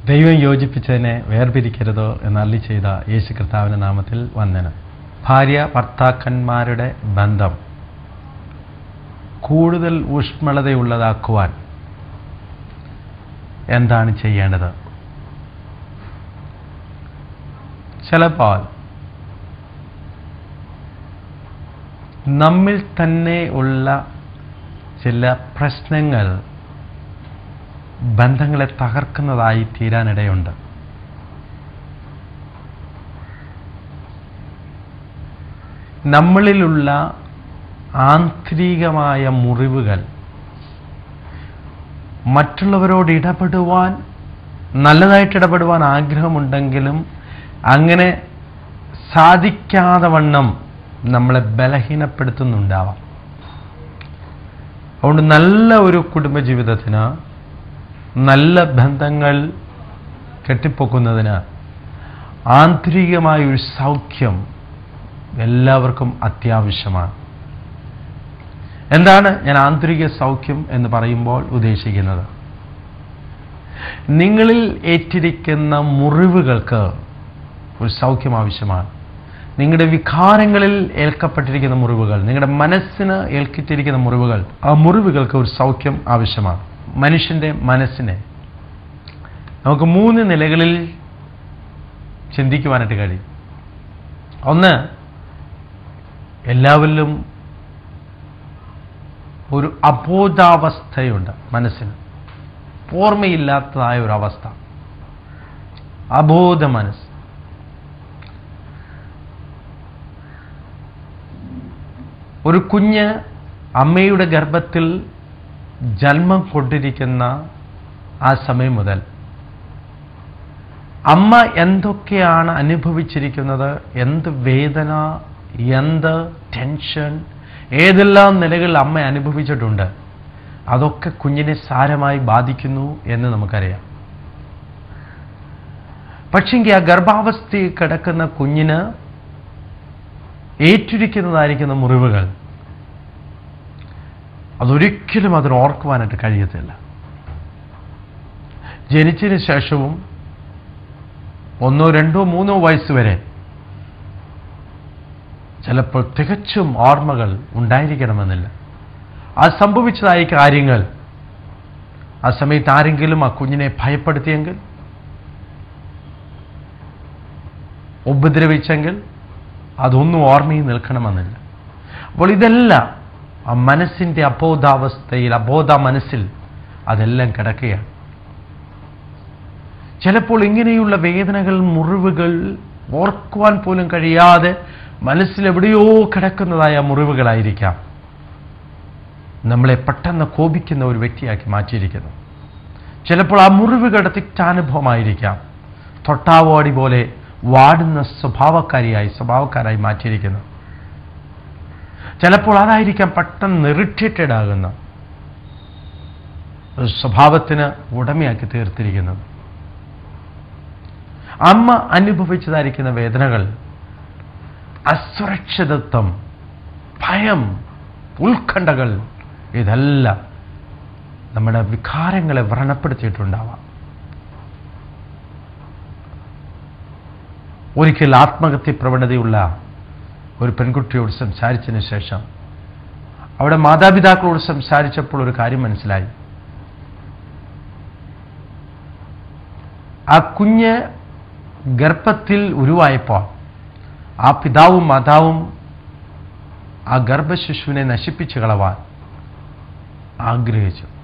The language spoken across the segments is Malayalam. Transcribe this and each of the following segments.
ദൈവം യോജിപ്പിച്ചതിനെ വേർപിരിക്കരുതോ എന്നല്ലി ചെയ്ത യേശു കർത്താവിൻ്റെ നാമത്തിൽ വന്ദനം ഭാര്യ ഭർത്താക്കന്മാരുടെ ബന്ധം കൂടുതൽ ഊഷ്മളതയുള്ളതാക്കുവാൻ എന്താണ് ചെയ്യേണ്ടത് ചിലപ്പോൾ നമ്മിൽ തന്നെ ഉള്ള ചില പ്രശ്നങ്ങൾ ബന്ധങ്ങളെ തകർക്കുന്നതായി തീരാനിടയുണ്ട് നമ്മളിലുള്ള ആന്തരികമായ മുറിവുകൾ മറ്റുള്ളവരോട് ഇടപെടുവാൻ നല്ലതായിട്ട് ഇടപെടുവാൻ ആഗ്രഹമുണ്ടെങ്കിലും അങ്ങനെ സാധിക്കാതെ വണ്ണം നമ്മളെ ബലഹീനപ്പെടുത്തുന്നുണ്ടാവാം അതുകൊണ്ട് നല്ല ഒരു കുടുംബജീവിതത്തിന് നല്ല ബന്ധങ്ങൾ കെട്ടിപ്പൊക്കുന്നതിന് ആന്തരികമായ ഒരു സൗഖ്യം എല്ലാവർക്കും അത്യാവശ്യമാണ് എന്താണ് ഞാൻ ആന്തരിക സൗഖ്യം എന്ന് പറയുമ്പോൾ ഉദ്ദേശിക്കുന്നത് നിങ്ങളിൽ ഏറ്റിരിക്കുന്ന മുറിവുകൾക്ക് ഒരു സൗഖ്യം ആവശ്യമാണ് നിങ്ങളുടെ വികാരങ്ങളിൽ ഏൽക്കപ്പെട്ടിരിക്കുന്ന മുറിവുകൾ നിങ്ങളുടെ മനസ്സിന് ഏൽക്കിട്ടിരിക്കുന്ന മുറിവുകൾ ആ മുറിവുകൾക്ക് ഒരു സൗഖ്യം ആവശ്യമാണ് മനുഷ്യൻ്റെ മനസ്സിനെ നമുക്ക് മൂന്ന് നിലകളിൽ ചിന്തിക്കുവാനായിട്ട് കഴിയും ഒന്ന് എല്ലാവരിലും ഒരു അബോധാവസ്ഥയുണ്ട് മനസ്സിന് ഓർമ്മയില്ലാത്തതായ ഒരു അവസ്ഥ അബോധ മനസ്സ് ഒരു കുഞ്ഞ് അമ്മയുടെ ഗർഭത്തിൽ ജന്മം കൊണ്ടിരിക്കുന്ന ആ സമയം മുതൽ അമ്മ എന്തൊക്കെയാണ് അനുഭവിച്ചിരിക്കുന്നത് എന്ത് വേദന എന്ത് ടെൻഷൻ ഏതെല്ലാം നിലകളിൽ അമ്മ അനുഭവിച്ചിട്ടുണ്ട് അതൊക്കെ കുഞ്ഞിനെ സാരമായി ബാധിക്കുന്നു എന്ന് നമുക്കറിയാം പക്ഷെങ്കിൽ ആ ഗർഭാവസ്ഥയിൽ കിടക്കുന്ന കുഞ്ഞിന് ഏറ്റിരിക്കുന്നതായിരിക്കുന്ന മുറിവുകൾ അതൊരിക്കലും അതിന് ഓർക്കുവാനായിട്ട് കഴിയത്തില്ല ജനിച്ചതിന് ശേഷവും ഒന്നോ രണ്ടോ മൂന്നോ വയസ്സ് വരെ ചിലപ്പോൾ തികച്ചും ഓർമ്മകൾ ഉണ്ടായിരിക്കണമെന്നില്ല ആ സംഭവിച്ചതായ കാര്യങ്ങൾ ആ സമയത്ത് ആരെങ്കിലും ആ കുഞ്ഞിനെ ഭയപ്പെടുത്തിയെങ്കിൽ ഉപദ്രവിച്ചെങ്കിൽ അതൊന്നും ഓർമ്മയിൽ നിൽക്കണമെന്നില്ല അപ്പോൾ ഇതെല്ലാം ആ മനസ്സിൻ്റെ അബോധാവസ്ഥയിൽ അബോധ മനസ്സിൽ അതെല്ലാം കിടക്കുകയാണ് ചിലപ്പോൾ ഇങ്ങനെയുള്ള വേദനകൾ മുറിവുകൾ ഓർക്കുവാൻ പോലും കഴിയാതെ മനസ്സിലെവിടെയോ കിടക്കുന്നതായ മുറിവുകളായിരിക്കാം നമ്മളെ പെട്ടെന്ന് കോപിക്കുന്ന ഒരു വ്യക്തിയാക്കി മാറ്റിയിരിക്കുന്നു ചിലപ്പോൾ ആ മുറിവുകളുടെ തിക്താനുഭവമായിരിക്കാം തൊട്ടാവാടി പോലെ വാടുന്ന സ്വഭാവക്കാരിയായി സ്വഭാവക്കാരായി മാറ്റിയിരിക്കുന്നു ചിലപ്പോൾ അതായിരിക്കാം പെട്ടെന്ന് ഇറിറ്റേറ്റഡ് ആകുന്ന ഒരു സ്വഭാവത്തിന് ഉടമയാക്കി തീർത്തിരിക്കുന്നത് അമ്മ അനുഭവിച്ചതായിരിക്കുന്ന വേദനകൾ അസുരക്ഷിതത്വം ഭയം ഉത്കണ്ഠകൾ ഇതെല്ലാം നമ്മുടെ വികാരങ്ങളെ വ്രണപ്പെടുത്തിയിട്ടുണ്ടാവാം ഒരിക്കൽ ആത്മഹത്യ പ്രവണതയുള്ള ഒരു പെൺകുട്ടിയോട് സംസാരിച്ചതിന് ശേഷം അവിടെ മാതാപിതാക്കളോട് സംസാരിച്ചപ്പോൾ ഒരു കാര്യം മനസ്സിലായി ആ കുഞ്ഞ് ഗർഭത്തിൽ ഉരുവായപ്പോൾ ആ പിതാവും മാതാവും ആ ഗർഭശിശുവിനെ നശിപ്പിച്ചു കളവാൻ ആഗ്രഹിച്ചു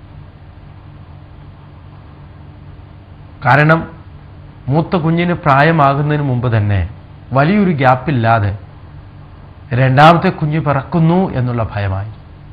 കാരണം മൂത്ത കുഞ്ഞിന് പ്രായമാകുന്നതിന് മുമ്പ് തന്നെ വലിയൊരു ഗ്യാപ്പില്ലാതെ രണ്ടാമത്തെ കുഞ്ഞ് പിറക്കുന്നു എന്നുള്ള ഭയമായി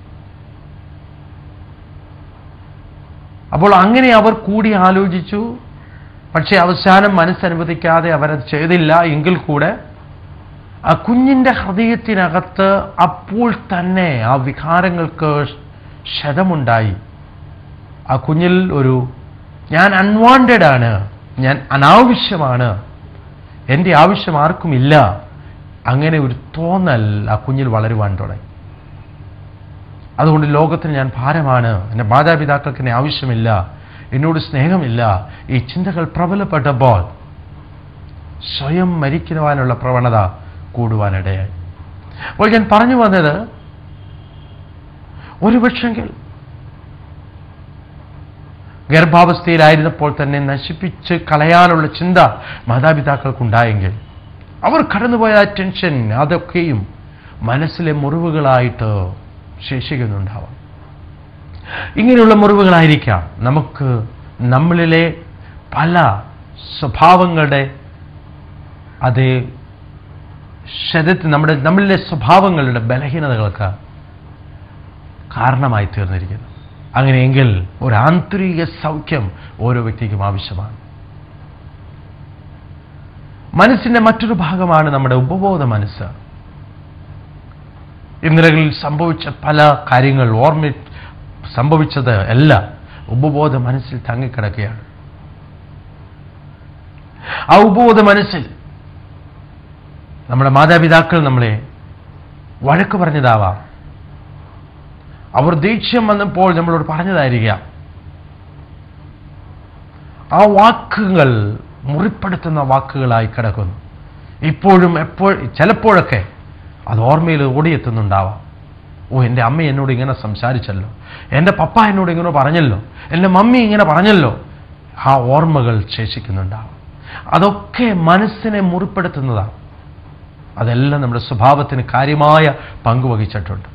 അപ്പോൾ അങ്ങനെ അവർ കൂടി ആലോചിച്ചു പക്ഷേ അവസാനം മനസ്സനുവദിക്കാതെ അവരത് ചെയ്തില്ല എങ്കിൽ കൂടെ ആ കുഞ്ഞിൻ്റെ ഹൃദയത്തിനകത്ത് അപ്പോൾ തന്നെ ആ വികാരങ്ങൾക്ക് ക്ഷതമുണ്ടായി ആ കുഞ്ഞിൽ ഒരു ഞാൻ അൺവാണ്ടഡ് ആണ് ഞാൻ അനാവശ്യമാണ് എൻ്റെ ആവശ്യം ആർക്കുമില്ല അങ്ങനെ ഒരു തോന്നൽ ആ കുഞ്ഞിൽ വളരുവാൻ തുടങ്ങി അതുകൊണ്ട് ലോകത്തിന് ഞാൻ ഭാരമാണ് എൻ്റെ മാതാപിതാക്കൾക്ക് എന്നെ ആവശ്യമില്ല എന്നോട് സ്നേഹമില്ല ഈ ചിന്തകൾ പ്രബലപ്പെട്ടപ്പോൾ സ്വയം മരിക്കുവാനുള്ള പ്രവണത കൂടുവാനിടയായി അപ്പോൾ ഞാൻ പറഞ്ഞു വന്നത് ഒരുപക്ഷെങ്കിൽ ഗർഭാവസ്ഥയിലായിരുന്നപ്പോൾ തന്നെ നശിപ്പിച്ച് കളയാനുള്ള ചിന്ത മാതാപിതാക്കൾക്കുണ്ടായെങ്കിൽ അവർ കടന്നുപോയ ആ ടെൻഷൻ അതൊക്കെയും മനസ്സിലെ മുറിവുകളായിട്ട് ശേഷിക്കുന്നുണ്ടാവാം ഇങ്ങനെയുള്ള മുറിവുകളായിരിക്കാം നമുക്ക് നമ്മളിലെ പല സ്വഭാവങ്ങളുടെ അതേ ശരീരത്തിൽ നമ്മുടെ നമ്മളിലെ സ്വഭാവങ്ങളുടെ ബലഹീനതകൾക്ക് കാരണമായി തീർന്നിരിക്കുന്നു അങ്ങനെയെങ്കിൽ ഒരു ആന്തരിക സൗഖ്യം ഓരോ വ്യക്തിക്കും ആവശ്യമാണ് മനസ്സിന്റെ മറ്റൊരു ഭാഗമാണ് നമ്മുടെ ഉപബോധ മനസ്സ് ഇന്നലകളിൽ സംഭവിച്ച പല കാര്യങ്ങൾ ഓർമ്മ സംഭവിച്ചത് എല്ലാം ഉപബോധ മനസ്സിൽ തങ്ങിക്കിടക്കുകയാണ് ആ ഉപബോധ മനസ്സിൽ നമ്മുടെ മാതാപിതാക്കൾ നമ്മളെ വഴക്ക് പറഞ്ഞതാവാം അവർ ദേഷ്യം വന്നപ്പോൾ നമ്മളോട് പറഞ്ഞതായിരിക്കാം ആ വാക്കുകൾ മുറിപ്പെടുത്തുന്ന വാക്കുകളായി കിടക്കുന്നു ഇപ്പോഴും എപ്പോൾ ചിലപ്പോഴൊക്കെ അത് ഓർമ്മയിൽ ഓടിയെത്തുന്നുണ്ടാവാം ഓ എൻ്റെ അമ്മ എന്നോട് ഇങ്ങനെ സംസാരിച്ചല്ലോ എൻ്റെ പപ്പ എന്നോട് ഇങ്ങനെ പറഞ്ഞല്ലോ എൻ്റെ മമ്മി ഇങ്ങനെ പറഞ്ഞല്ലോ ആ ഓർമ്മകൾ ശേഷിക്കുന്നുണ്ടാവാം അതൊക്കെ മനസ്സിനെ മുറിപ്പെടുത്തുന്നതാണ് അതെല്ലാം നമ്മുടെ സ്വഭാവത്തിന് കാര്യമായ പങ്കുവഹിച്ചിട്ടുണ്ട്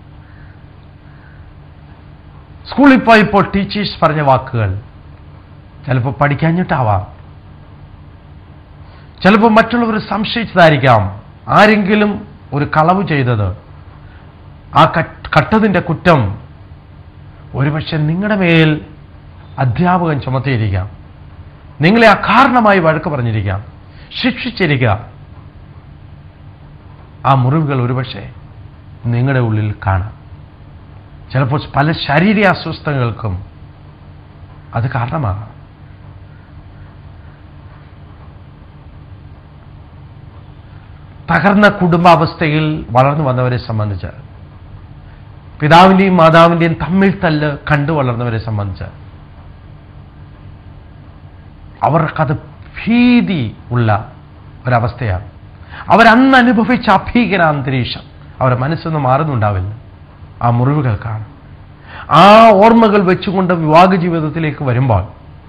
സ്കൂളിൽ പോയപ്പോൾ ടീച്ചേഴ്സ് പറഞ്ഞ വാക്കുകൾ ചിലപ്പോൾ പഠിക്കാഞ്ഞിട്ടാവാം ചിലപ്പോൾ മറ്റുള്ളവർ സംശയിച്ചതായിരിക്കാം ആരെങ്കിലും ഒരു കളവ് ചെയ്തത് ആ കട്ടതിൻ്റെ കുറ്റം ഒരുപക്ഷെ നിങ്ങളുടെ മേൽ അധ്യാപകൻ ചുമത്തിയിരിക്കാം നിങ്ങളെ അകാരണമായി വഴക്ക് പറഞ്ഞിരിക്കാം ശിക്ഷിച്ചിരിക്കാം ആ മുറിവുകൾ ഒരുപക്ഷെ നിങ്ങളുടെ ഉള്ളിൽ കാണാം ചിലപ്പോൾ പല ശാരീരിക അസ്വസ്ഥതകൾക്കും അത് കാരണമാകാം തകർന്ന കുടുംബാവസ്ഥയിൽ വളർന്നു വന്നവരെ സംബന്ധിച്ച് പിതാവിൻ്റെയും മാതാവിൻ്റെയും തമ്മിൽ തല്ല് കണ്ടു വളർന്നവരെ സംബന്ധിച്ച് അവർക്കത് ഭീതി ഉള്ള ഒരവസ്ഥയാണ് അവരന്ന് അനുഭവിച്ച അഭീകര അന്തരീക്ഷം അവരുടെ മനസ്സൊന്നും മാറുന്നുണ്ടാവില്ല ആ മുറിവുകൾ കാണും ആ ഓർമ്മകൾ വെച്ചുകൊണ്ട് വിവാഹ ജീവിതത്തിലേക്ക് വരുമ്പോൾ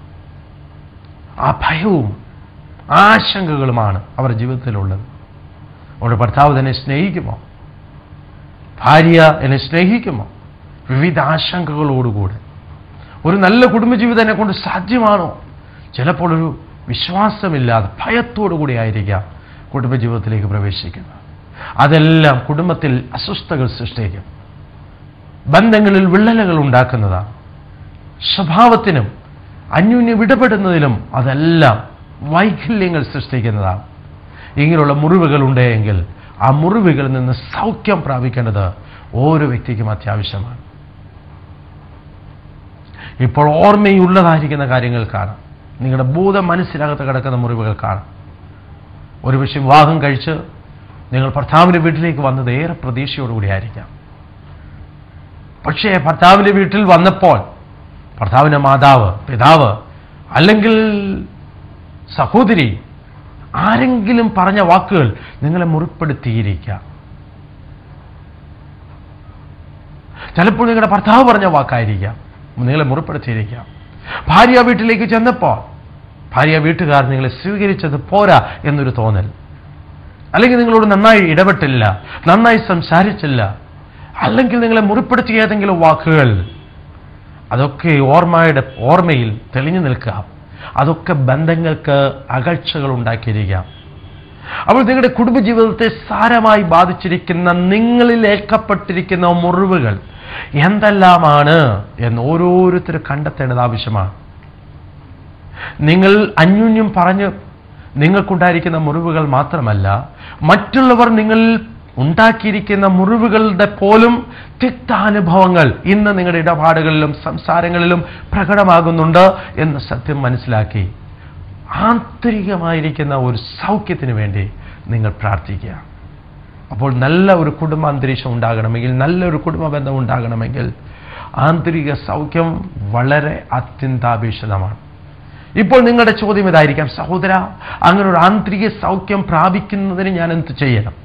ആ ഭയവും ആശങ്കകളുമാണ് അവരുടെ ജീവിതത്തിലുള്ളത് അവരുടെ ഭർത്താവ് തന്നെ സ്നേഹിക്കുമോ ഭാര്യ എന്നെ സ്നേഹിക്കുമോ വിവിധ ആശങ്കകളോടുകൂടെ ഒരു നല്ല കുടുംബജീവിതം എന്നെ കൊണ്ട് സാധ്യമാണോ ചിലപ്പോൾ ഒരു വിശ്വാസമില്ലാതെ ഭയത്തോടു കൂടി ആയിരിക്കാം കുടുംബജീവിതത്തിലേക്ക് പ്രവേശിക്കുന്നത് അതെല്ലാം കുടുംബത്തിൽ അസ്വസ്ഥകൾ സൃഷ്ടിക്കും ബന്ധങ്ങളിൽ വിള്ളലുകൾ ഉണ്ടാക്കുന്നതാണ് സ്വഭാവത്തിനും അന്യോന്യം ഇടപെടുന്നതിലും അതെല്ലാം വൈകല്യങ്ങൾ സൃഷ്ടിക്കുന്നതാണ് ഇങ്ങനെയുള്ള മുറിവുകൾ ഉണ്ടെങ്കിൽ ആ മുറിവുകളിൽ നിന്ന് സൗഖ്യം പ്രാപിക്കേണ്ടത് ഓരോ വ്യക്തിക്കും അത്യാവശ്യമാണ് ഇപ്പോൾ ഓർമ്മയുള്ളതായിരിക്കുന്ന കാര്യങ്ങൾ കാണാം നിങ്ങളുടെ ഭൂത മനസ്സിനകത്ത് കിടക്കുന്ന മുറിവുകൾ കാണാം ഒരു പക്ഷേ വിവാഹം കഴിച്ച് നിങ്ങൾ ഭർത്താവിൻ്റെ വീട്ടിലേക്ക് വന്നത് ഏറെ പ്രതീക്ഷയോടുകൂടി ആയിരിക്കാം പക്ഷേ ഭർത്താവിൻ്റെ വീട്ടിൽ വന്നപ്പോൾ ഭർത്താവിൻ്റെ മാതാവ് പിതാവ് അല്ലെങ്കിൽ സഹോദരി ആരെങ്കിലും പറഞ്ഞ വാക്കുകൾ നിങ്ങളെ മുറിപ്പെടുത്തിയിരിക്കാം ചിലപ്പോൾ നിങ്ങളുടെ ഭർത്താവ് പറഞ്ഞ വാക്കായിരിക്കാം നിങ്ങളെ മുറിപ്പെടുത്തിയിരിക്കാം ഭാര്യ വീട്ടിലേക്ക് ചെന്നപ്പോൾ ഭാര്യ വീട്ടുകാർ നിങ്ങളെ സ്വീകരിച്ചത് പോരാ എന്നൊരു തോന്നൽ അല്ലെങ്കിൽ നിങ്ങളോട് നന്നായി ഇടപെട്ടില്ല നന്നായി സംസാരിച്ചില്ല അല്ലെങ്കിൽ നിങ്ങളെ മുറിപ്പെടുത്തിയ ഏതെങ്കിലും വാക്കുകൾ അതൊക്കെ ഓർമ്മയുടെ ഓർമ്മയിൽ തെളിഞ്ഞു നിൽക്കാം അതൊക്കെ ബന്ധങ്ങൾക്ക് അകൽച്ചകൾ ഉണ്ടാക്കിയിരിക്കാം അപ്പോൾ നിങ്ങളുടെ കുടുംബജീവിതത്തെ സാരമായി ബാധിച്ചിരിക്കുന്ന നിങ്ങളിൽ ഏൽക്കപ്പെട്ടിരിക്കുന്ന മുറിവുകൾ എന്തെല്ലാമാണ് എന്ന് ഓരോരുത്തരും കണ്ടെത്തേണ്ടത് ആവശ്യമാണ് നിങ്ങൾ അന്യോന്യം പറഞ്ഞ് നിങ്ങൾക്കുണ്ടായിരിക്കുന്ന മുറിവുകൾ മാത്രമല്ല മറ്റുള്ളവർ നിങ്ങളിൽ ഉണ്ടാക്കിയിരിക്കുന്ന മുറിവുകളുടെ പോലും തിക്താനുഭവങ്ങൾ ഇന്ന് നിങ്ങളുടെ ഇടപാടുകളിലും സംസാരങ്ങളിലും പ്രകടമാകുന്നുണ്ട് എന്ന സത്യം മനസ്സിലാക്കി ആന്തരികമായിരിക്കുന്ന ഒരു സൗഖ്യത്തിന് വേണ്ടി നിങ്ങൾ പ്രാർത്ഥിക്കുക അപ്പോൾ നല്ല ഒരു കുടുംബ അന്തരീക്ഷം ഉണ്ടാകണമെങ്കിൽ നല്ലൊരു കുടുംബ ബന്ധം ഉണ്ടാകണമെങ്കിൽ ആന്തരിക സൗഖ്യം വളരെ അത്യന്താപേക്ഷിതമാണ് ഇപ്പോൾ നിങ്ങളുടെ ചോദ്യം ഇതായിരിക്കാം സഹോദര അങ്ങനെ ഒരു ആന്തരിക സൗഖ്യം പ്രാപിക്കുന്നതിന് ഞാൻ എന്ത് ചെയ്യണം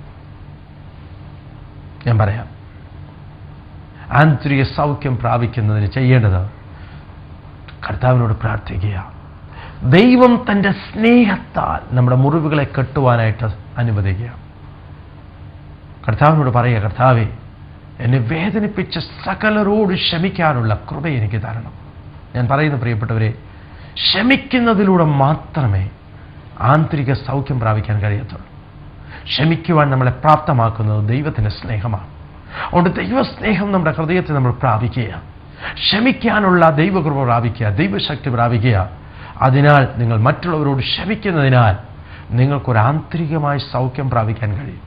ഞാൻ പറയാം ആന്തരിക സൗഖ്യം പ്രാപിക്കുന്നതിന് ചെയ്യേണ്ടത് കർത്താവിനോട് പ്രാർത്ഥിക്കുക ദൈവം തൻ്റെ സ്നേഹത്താൽ നമ്മുടെ മുറിവുകളെ കെട്ടുവാനായിട്ട് അനുവദിക്കുക കർത്താവിനോട് പറയുക കർത്താവെ എന്നെ വേദനിപ്പിച്ച സകലരോട് ക്ഷമിക്കാനുള്ള കൃപ എനിക്ക് തരണം ഞാൻ പറയുന്നു പ്രിയപ്പെട്ടവരെ ക്ഷമിക്കുന്നതിലൂടെ മാത്രമേ ആന്തരിക സൗഖ്യം പ്രാപിക്കാൻ കഴിയത്തുള്ളൂ ക്ഷമിക്കുവാൻ നമ്മളെ പ്രാപ്തമാക്കുന്നത് ദൈവത്തിൻ്റെ സ്നേഹമാണ് അതുകൊണ്ട് ദൈവസ്നേഹം നമ്മുടെ ഹൃദയത്തിൽ നമ്മൾ പ്രാപിക്കുക ക്ഷമിക്കാനുള്ള ദൈവകൃപ പ്രാപിക്കുക ദൈവശക്തി പ്രാപിക്കുക അതിനാൽ നിങ്ങൾ മറ്റുള്ളവരോട് ക്ഷമിക്കുന്നതിനാൽ നിങ്ങൾക്കൊരു ആന്തരികമായ സൗഖ്യം പ്രാപിക്കാൻ കഴിയും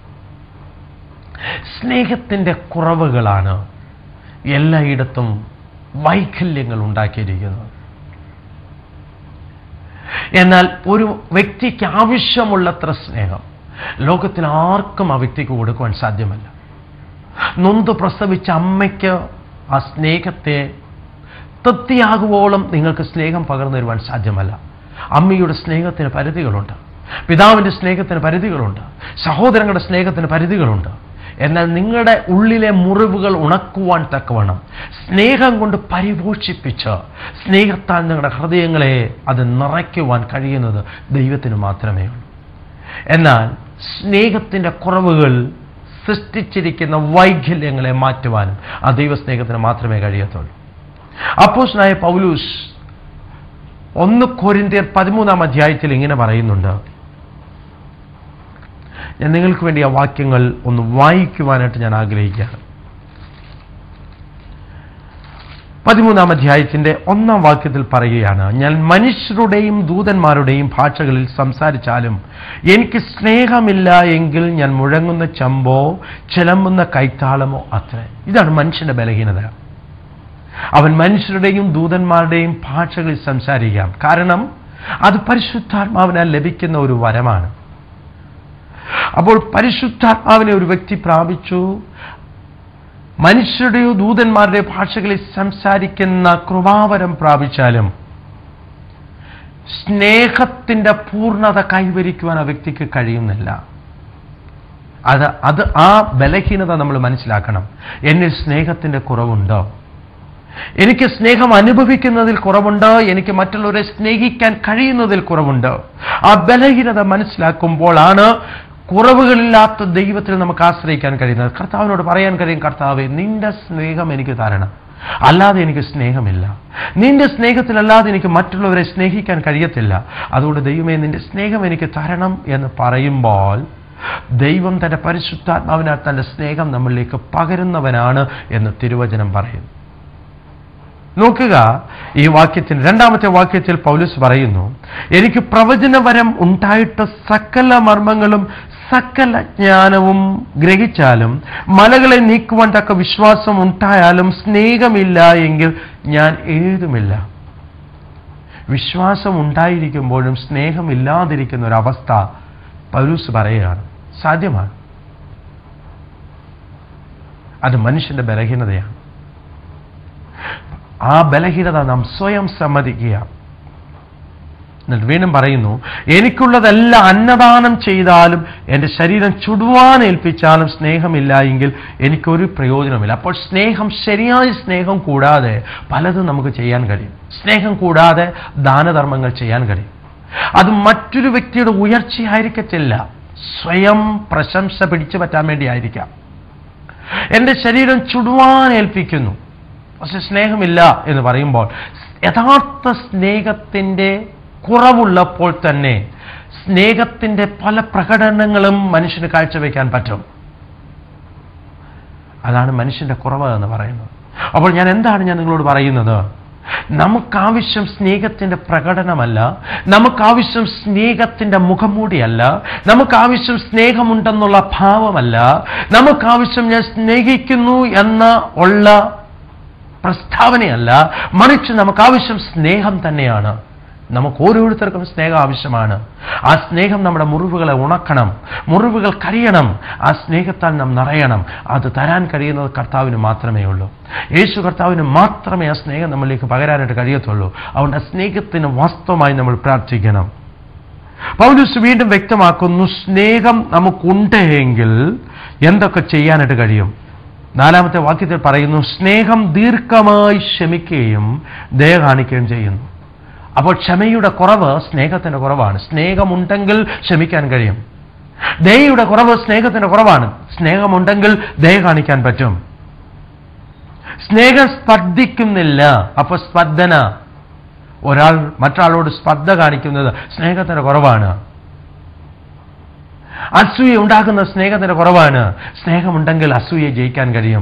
സ്നേഹത്തിൻ്റെ കുറവുകളാണ് എല്ലായിടത്തും വൈകല്യങ്ങൾ ഉണ്ടാക്കിയിരിക്കുന്നത് എന്നാൽ ഒരു വ്യക്തിക്ക് ആവശ്യമുള്ളത്ര സ്നേഹം ലോകത്തിൽ ആർക്കും ആ വ്യക്തിക്ക് കൊടുക്കുവാൻ സാധ്യമല്ല നൊന്ത് പ്രസവിച്ച അമ്മയ്ക്ക് ആ സ്നേഹത്തെ തൃപ്തിയാകുവോളം നിങ്ങൾക്ക് സ്നേഹം പകർന്നു തരുവാൻ സാധ്യമല്ല അമ്മയുടെ സ്നേഹത്തിന് പരിധികളുണ്ട് പിതാവിൻ്റെ സ്നേഹത്തിന് പരിധികളുണ്ട് സഹോദരങ്ങളുടെ സ്നേഹത്തിന് പരിധികളുണ്ട് എന്നാൽ നിങ്ങളുടെ ഉള്ളിലെ മുറിവുകൾ ഉണക്കുവാൻ തക്കവണ്ണം സ്നേഹം കൊണ്ട് പരിപോഷിപ്പിച്ച് സ്നേഹത്താൽ നിങ്ങളുടെ ഹൃദയങ്ങളെ അത് നിറയ്ക്കുവാൻ കഴിയുന്നത് ദൈവത്തിന് മാത്രമേ ഉള്ളൂ എന്നാൽ സ്നേഹത്തിൻ്റെ കുറവുകൾ സൃഷ്ടിച്ചിരിക്കുന്ന വൈകല്യങ്ങളെ മാറ്റുവാനും ആ ദൈവസ്നേഹത്തിന് മാത്രമേ കഴിയത്തുള്ളൂ അപ്പോസ്നായ പൗലൂസ് ഒന്ന് കൊരിന്തിയർ പതിമൂന്നാം അധ്യായത്തിൽ ഇങ്ങനെ പറയുന്നുണ്ട് ഞാൻ നിങ്ങൾക്ക് വേണ്ടി ആ വാക്യങ്ങൾ ഒന്ന് വായിക്കുവാനായിട്ട് ഞാൻ ആഗ്രഹിക്കുകയാണ് പതിമൂന്നാം അധ്യായത്തിന്റെ ഒന്നാം വാക്യത്തിൽ പറയുകയാണ് ഞാൻ മനുഷ്യരുടെയും ദൂതന്മാരുടെയും ഭാഷകളിൽ സംസാരിച്ചാലും എനിക്ക് സ്നേഹമില്ല എങ്കിൽ ഞാൻ മുഴങ്ങുന്ന ചമ്പോ ചിലമ്പുന്ന കൈത്താളമോ അത്ര ഇതാണ് മനുഷ്യന്റെ ബലഹീനത അവൻ മനുഷ്യരുടെയും ദൂതന്മാരുടെയും ഭാഷകളിൽ സംസാരിക്കാം കാരണം അത് പരിശുദ്ധാത്മാവിനാൽ ലഭിക്കുന്ന ഒരു വരമാണ് അപ്പോൾ പരിശുദ്ധാത്മാവിനെ ഒരു വ്യക്തി പ്രാപിച്ചു മനുഷ്യരുടെയോ ദൂതന്മാരുടെയോ ഭാഷകളിൽ സംസാരിക്കുന്ന കൃപാവരം പ്രാപിച്ചാലും സ്നേഹത്തിന്റെ പൂർണ്ണത കൈവരിക്കുവാൻ ആ വ്യക്തിക്ക് കഴിയുന്നില്ല അത് അത് ആ ബലഹീനത നമ്മൾ മനസ്സിലാക്കണം എന്നിൽ സ്നേഹത്തിന്റെ കുറവുണ്ടോ എനിക്ക് സ്നേഹം അനുഭവിക്കുന്നതിൽ കുറവുണ്ട് എനിക്ക് മറ്റുള്ളവരെ സ്നേഹിക്കാൻ കഴിയുന്നതിൽ കുറവുണ്ട് ആ ബലഹീനത മനസ്സിലാക്കുമ്പോഴാണ് കുറവുകളില്ലാത്ത ദൈവത്തിൽ നമുക്ക് ആശ്രയിക്കാൻ കഴിയുന്നത് കർത്താവിനോട് പറയാൻ കഴിയും കർത്താവെ നിന്റെ സ്നേഹം എനിക്ക് തരണം അല്ലാതെ എനിക്ക് സ്നേഹമില്ല നിന്റെ സ്നേഹത്തിലല്ലാതെ എനിക്ക് മറ്റുള്ളവരെ സ്നേഹിക്കാൻ കഴിയത്തില്ല അതുകൊണ്ട് ദൈവമേ നിന്റെ സ്നേഹം എനിക്ക് തരണം എന്ന് പറയുമ്പോൾ ദൈവം തന്റെ പരിശുദ്ധാത്മാവിനാൽ തന്റെ സ്നേഹം നമ്മളിലേക്ക് പകരുന്നവനാണ് എന്ന് തിരുവചനം പറയുന്നു നോക്കുക ഈ വാക്യത്തിന് രണ്ടാമത്തെ വാക്യത്തിൽ പൗലൂസ് പറയുന്നു എനിക്ക് പ്രവചനവരം ഉണ്ടായിട്ട് സകല മർമ്മങ്ങളും സകല ജ്ഞാനവും ഗ്രഹിച്ചാലും മലകളെ നീക്കുവാൻ തക്ക വിശ്വാസം ഉണ്ടായാലും സ്നേഹമില്ല എങ്കിൽ ഞാൻ ഏതുമില്ല വിശ്വാസം ഉണ്ടായിരിക്കുമ്പോഴും സ്നേഹമില്ലാതിരിക്കുന്ന ഒരവസ്ഥ പൗലൂസ് പറയുകയാണ് സാധ്യമാണ് അത് മനുഷ്യന്റെ ബലഹീനതയാണ് ആ ബലഹീനത നാം സ്വയം സമ്മതിക്കുക എന്നിട്ട് വീണ്ടും പറയുന്നു എനിക്കുള്ളതെല്ലാം അന്നദാനം ചെയ്താലും എൻ്റെ ശരീരം ചുടുവാൻ ഏൽപ്പിച്ചാലും സ്നേഹമില്ല എങ്കിൽ എനിക്കൊരു പ്രയോജനമില്ല അപ്പോൾ സ്നേഹം ശരിയായ സ്നേഹം കൂടാതെ പലതും നമുക്ക് ചെയ്യാൻ കഴിയും സ്നേഹം കൂടാതെ ദാനധർമ്മങ്ങൾ ചെയ്യാൻ കഴിയും അത് മറ്റൊരു വ്യക്തിയുടെ ഉയർച്ചയായിരിക്കത്തില്ല സ്വയം പ്രശംസ പിടിച്ചു പറ്റാൻ വേണ്ടി ആയിരിക്കാം എൻ്റെ ശരീരം ചുടുവാൻ ഏൽപ്പിക്കുന്നു പക്ഷെ സ്നേഹമില്ല എന്ന് പറയുമ്പോൾ യഥാർത്ഥ സ്നേഹത്തിൻ്റെ കുറവുള്ളപ്പോൾ തന്നെ സ്നേഹത്തിൻ്റെ പല പ്രകടനങ്ങളും മനുഷ്യന് കാഴ്ചവെക്കാൻ പറ്റും അതാണ് മനുഷ്യന്റെ കുറവ് എന്ന് പറയുന്നത് അപ്പോൾ ഞാൻ എന്താണ് ഞാൻ നിങ്ങളോട് പറയുന്നത് നമുക്കാവശ്യം സ്നേഹത്തിന്റെ പ്രകടനമല്ല നമുക്കാവശ്യം സ്നേഹത്തിന്റെ മുഖംമൂടിയല്ല നമുക്കാവശ്യം സ്നേഹമുണ്ടെന്നുള്ള ഭാവമല്ല നമുക്കാവശ്യം ഞാൻ സ്നേഹിക്കുന്നു എന്ന ഉള്ള പ്രസ്താവനയല്ല മറിച്ച് നമുക്കാവശ്യം സ്നേഹം തന്നെയാണ് നമുക്ക് ഓരോരുത്തർക്കും സ്നേഹം ആവശ്യമാണ് ആ സ്നേഹം നമ്മുടെ മുറിവുകളെ ഉണക്കണം മുറിവുകൾ കരിയണം ആ സ്നേഹത്താൽ നാം നിറയണം അത് തരാൻ കഴിയുന്നത് കർത്താവിന് മാത്രമേ ഉള്ളൂ യേശു കർത്താവിന് മാത്രമേ ആ സ്നേഹം നമ്മളിലേക്ക് പകരാനായിട്ട് കഴിയത്തുള്ളൂ അതുകൊണ്ട് ആ സ്നേഹത്തിന് വാസ്തവമായി നമ്മൾ പ്രാർത്ഥിക്കണം പൗലൂസ് വീണ്ടും വ്യക്തമാക്കുന്നു സ്നേഹം നമുക്കുണ്ട് എങ്കിൽ എന്തൊക്കെ ചെയ്യാനായിട്ട് കഴിയും നാലാമത്തെ വാക്യത്തിൽ പറയുന്നു സ്നേഹം ദീർഘമായി ക്ഷമിക്കുകയും ദയ കാണിക്കുകയും ചെയ്യുന്നു അപ്പോൾ ക്ഷമയുടെ കുറവ് സ്നേഹത്തിന്റെ കുറവാണ് സ്നേഹമുണ്ടെങ്കിൽ ക്ഷമിക്കാൻ കഴിയും ദയയുടെ കുറവ് സ്നേഹത്തിന്റെ കുറവാണ് സ്നേഹമുണ്ടെങ്കിൽ ദയ കാണിക്കാൻ പറ്റും സ്നേഹം സ്പർദ്ധിക്കുന്നില്ല അപ്പൊ സ്പർദ്ധന ഒരാൾ മറ്റൊരാളോട് സ്പർദ്ധ കാണിക്കുന്നത് സ്നേഹത്തിന്റെ കുറവാണ് അസൂയ ഉണ്ടാക്കുന്ന സ്നേഹത്തിന്റെ കുറവാണ് സ്നേഹമുണ്ടെങ്കിൽ അസൂയ ജയിക്കാൻ കഴിയും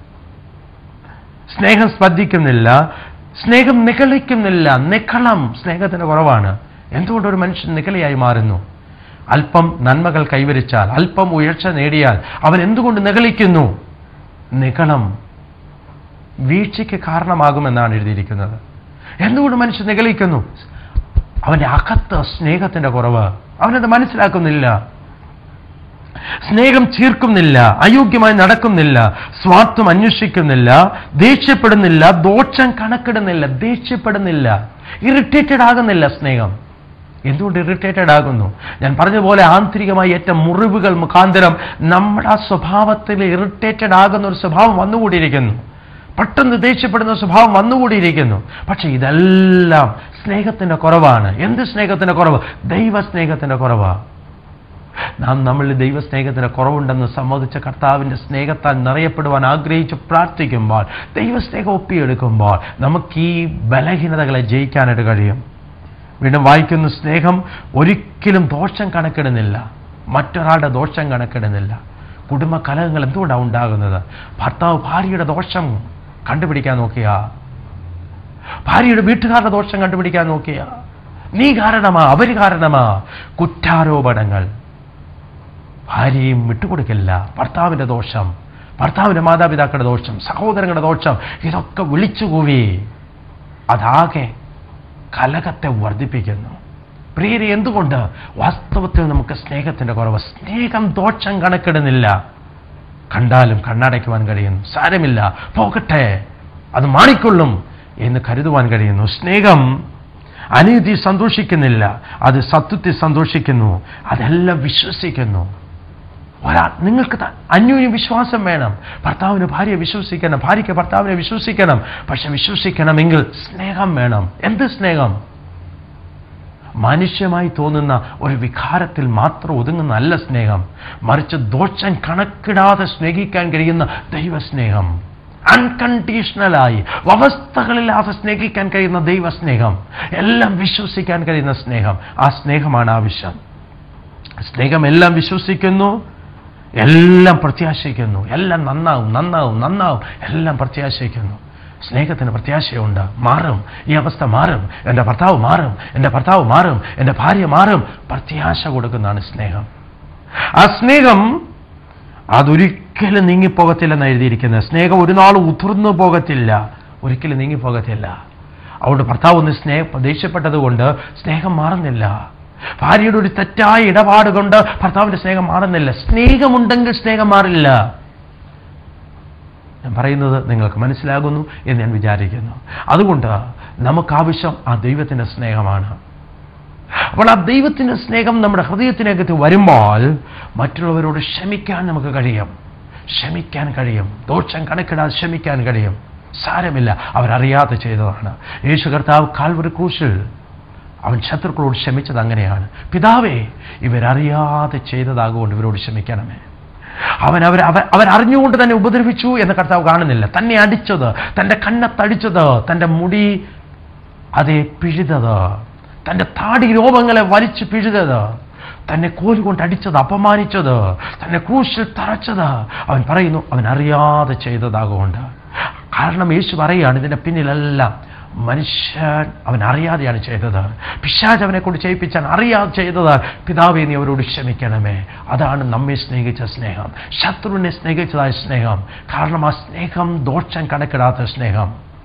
സ്നേഹം സ്പർദ്ധിക്കുന്നില്ല സ്നേഹം നിഗളിക്കുന്നില്ല നിക്കളം സ്നേഹത്തിന്റെ കുറവാണ് എന്തുകൊണ്ട് ഒരു മനുഷ്യൻ നിഗളിയായി മാറുന്നു അല്പം നന്മകൾ കൈവരിച്ചാൽ അല്പം ഉയർച്ച നേടിയാൽ അവൻ എന്തുകൊണ്ട് നിഗളിക്കുന്നു നിഗളം വീഴ്ചയ്ക്ക് കാരണമാകുമെന്നാണ് എഴുതിയിരിക്കുന്നത് എന്തുകൊണ്ട് മനുഷ്യൻ നിഗളിക്കുന്നു അവന്റെ അകത്ത് സ്നേഹത്തിന്റെ കുറവ് അവനത് മനസ്സിലാക്കുന്നില്ല സ്നേഹം ചീർക്കുന്നില്ല അയോഗ്യമായി നടക്കുന്നില്ല സ്വാർത്ഥം അന്വേഷിക്കുന്നില്ല ദേഷ്യപ്പെടുന്നില്ല ദോഷം കണക്കിടുന്നില്ല ദേഷ്യപ്പെടുന്നില്ല ഇറിറ്റേറ്റഡ് ആകുന്നില്ല സ്നേഹം എന്തുകൊണ്ട് ഇറിറ്റേറ്റഡ് ആകുന്നു ഞാൻ പറഞ്ഞതുപോലെ ആന്തരികമായി ഏറ്റ മുറിവുകൾ മുഖാന്തരം നമ്മുടെ ആ സ്വഭാവത്തിൽ ഇറിറ്റേറ്റഡ് ആകുന്ന ഒരു സ്വഭാവം വന്നുകൂടിയിരിക്കുന്നു പെട്ടെന്ന് ദേഷ്യപ്പെടുന്ന സ്വഭാവം വന്നുകൂടിയിരിക്കുന്നു പക്ഷെ ഇതെല്ലാം സ്നേഹത്തിന്റെ കുറവാണ് എന്ത് സ്നേഹത്തിന്റെ കുറവ് ദൈവ സ്നേഹത്തിന്റെ കുറവാണ് നാം നമ്മളിൽ ദൈവസ്നേഹത്തിന് കുറവുണ്ടെന്ന് സമ്മതിച്ച കർത്താവിൻ്റെ സ്നേഹത്താൽ നിറയപ്പെടുവാൻ ആഗ്രഹിച്ച് പ്രാർത്ഥിക്കുമ്പോൾ ദൈവസ്നേഹം ഒപ്പിയെടുക്കുമ്പോൾ നമുക്ക് ഈ ബലഹീനതകളെ ജയിക്കാനായിട്ട് കഴിയും വീണ്ടും വായിക്കുന്ന സ്നേഹം ഒരിക്കലും ദോഷം കണക്കിടുന്നില്ല മറ്റൊരാളുടെ ദോഷം കണക്കിടുന്നില്ല കുടുംബ കലഹങ്ങൾ എന്തുകൊണ്ടാണ് ഉണ്ടാകുന്നത് ഭർത്താവ് ഭാര്യയുടെ ദോഷം കണ്ടുപിടിക്കാൻ നോക്കിയ ഭാര്യയുടെ വീട്ടുകാരുടെ ദോഷം കണ്ടുപിടിക്കാൻ നോക്കിയ നീ കാരണമാ അവര് കാരണമാ കുറ്റാരോപണങ്ങൾ ഭാര്യയും വിട്ടുകൊടുക്കില്ല ഭർത്താവിന്റെ ദോഷം ഭർത്താവിന്റെ മാതാപിതാക്കളുടെ ദോഷം സഹോദരങ്ങളുടെ ദോഷം ഇതൊക്കെ വിളിച്ചുകൂവി അതാകെ കലകത്തെ വർദ്ധിപ്പിക്കുന്നു പ്രിയരെ എന്തുകൊണ്ട് വാസ്തവത്തിൽ നമുക്ക് സ്നേഹത്തിന്റെ കുറവ് സ്നേഹം ദോഷം കണക്കിടുന്നില്ല കണ്ടാലും കണ്ണടയ്ക്കുവാൻ കഴിയുന്നു സാരമില്ല പോകട്ടെ അത് മാറിക്കൊള്ളും എന്ന് കരുതുവാൻ കഴിയുന്നു സ്നേഹം അനീതി സന്തോഷിക്കുന്നില്ല അത് സത്യത്തിൽ സന്തോഷിക്കുന്നു അതെല്ലാം വിശ്വസിക്കുന്നു ഒരാ നിങ്ങൾക്ക് ത- അന്യോന്യം വിശ്വാസം വേണം ഭർത്താവിന് ഭാര്യയെ വിശ്വസിക്കണം ഭാര്യയ്ക്ക് ഭർത്താവിനെ വിശ്വസിക്കണം പക്ഷെ വിശ്വസിക്കണമെങ്കിൽ സ്നേഹം വേണം എന്ത് സ്നേഹം മനുഷ്യമായി തോന്നുന്ന ഒരു വികാരത്തിൽ മാത്രം ഒതുങ്ങുന്ന അല്ല സ്നേഹം മറിച്ച് ദോഷം കണക്കിടാതെ സ്നേഹിക്കാൻ കഴിയുന്ന ദൈവസ്നേഹം അൺകണ്ടീഷണലായി വ്യവസ്ഥകളില്ലാതെ സ്നേഹിക്കാൻ കഴിയുന്ന ദൈവസ്നേഹം എല്ലാം വിശ്വസിക്കാൻ കഴിയുന്ന സ്നേഹം ആ സ്നേഹമാണ് ആവശ്യം സ്നേഹം എല്ലാം വിശ്വസിക്കുന്നു എല്ലാം പ്രത്യാശിക്കുന്നു എല്ലാം നന്നാവും നന്നാവും നന്നാവും എല്ലാം പ്രത്യാശിക്കുന്നു സ്നേഹത്തിന് പ്രത്യാശയുണ്ട് മാറും ഈ അവസ്ഥ മാറും എൻ്റെ ഭർത്താവ് മാറും എൻ്റെ ഭർത്താവ് മാറും എൻ്റെ ഭാര്യ മാറും പ്രത്യാശ കൊടുക്കുന്നതാണ് സ്നേഹം ആ സ്നേഹം അതൊരിക്കലും നീങ്ങിപ്പോകത്തില്ലെന്ന് എഴുതിയിരിക്കുന്നത് സ്നേഹം ഒരു നാൾ ഉതിർന്നു പോകത്തില്ല ഒരിക്കലും നീങ്ങിപ്പോകത്തില്ല അതുകൊണ്ട് ഭർത്താവ് ഒന്ന് സ്നേഹ ദേഷ്യപ്പെട്ടത് കൊണ്ട് സ്നേഹം മാറുന്നില്ല ഭാര്യയുടെ ഒരു തെറ്റായ ഇടപാട് കൊണ്ട് ഭർത്താവിന്റെ സ്നേഹം മാറുന്നില്ല സ്നേഹമുണ്ടെങ്കിൽ സ്നേഹം മാറില്ല ഞാൻ പറയുന്നത് നിങ്ങൾക്ക് മനസ്സിലാകുന്നു എന്ന് ഞാൻ വിചാരിക്കുന്നു അതുകൊണ്ട് നമുക്കാവശ്യം ആ ദൈവത്തിന്റെ സ്നേഹമാണ് അപ്പോൾ ആ ദൈവത്തിന്റെ സ്നേഹം നമ്മുടെ ഹൃദയത്തിനകത്ത് വരുമ്പോൾ മറ്റുള്ളവരോട് ക്ഷമിക്കാൻ നമുക്ക് കഴിയും ക്ഷമിക്കാൻ കഴിയും ദോഷം കണക്കിടാതെ ക്ഷമിക്കാൻ കഴിയും സാരമില്ല അവരറിയാതെ ചെയ്തതാണ് യേശു കർത്താവ് കാൽവറി ക്രൂശിൽ അവൻ ശത്രുക്കളോട് ക്ഷമിച്ചത് അങ്ങനെയാണ് പിതാവേ ഇവരറിയാതെ ചെയ്തതാകൊണ്ട് ഇവരോട് ക്ഷമിക്കണമേ അവൻ അവർ അവ- അവരറിഞ്ഞുകൊണ്ട് തന്നെ ഉപദ്രവിച്ചു എന്ന് കർത്താവ് കാണുന്നില്ല തന്നെ അടിച്ചത് തൻ്റെ കണ്ണത്തടിച്ചത് തൻ്റെ മുടി അതെ പിഴുതത് തൻ്റെ താടി രോമങ്ങളെ വലിച്ചു പിഴുതത് തന്നെ കോലുകൊണ്ട് അടിച്ചത് അപമാനിച്ചത് തന്നെ ക്രൂശിൽ തറച്ചത് അവൻ പറയുന്നു അവൻ അറിയാതെ ചെയ്തതാകൊണ്ട് കാരണം യേശു പറയാണ് ഇതിൻ്റെ പിന്നിലെല്ലാം മനുഷ്യൻ അവൻ അറിയാതെയാണ് ചെയ്തത് പിശാജ് അവനെ കൊണ്ട് ചെയ്യിപ്പിച്ചാൻ അറിയാതെ ചെയ്തത് പിതാവേ നീ അവരോട് ക്ഷമിക്കണമേ അതാണ് നമ്മെ സ്നേഹിച്ച സ്നേഹം ശത്രുവിനെ സ്നേഹിച്ചതായ സ്നേഹം കാരണം ആ സ്നേഹം ദോഷം കണക്കിടാത്ത സ്നേഹം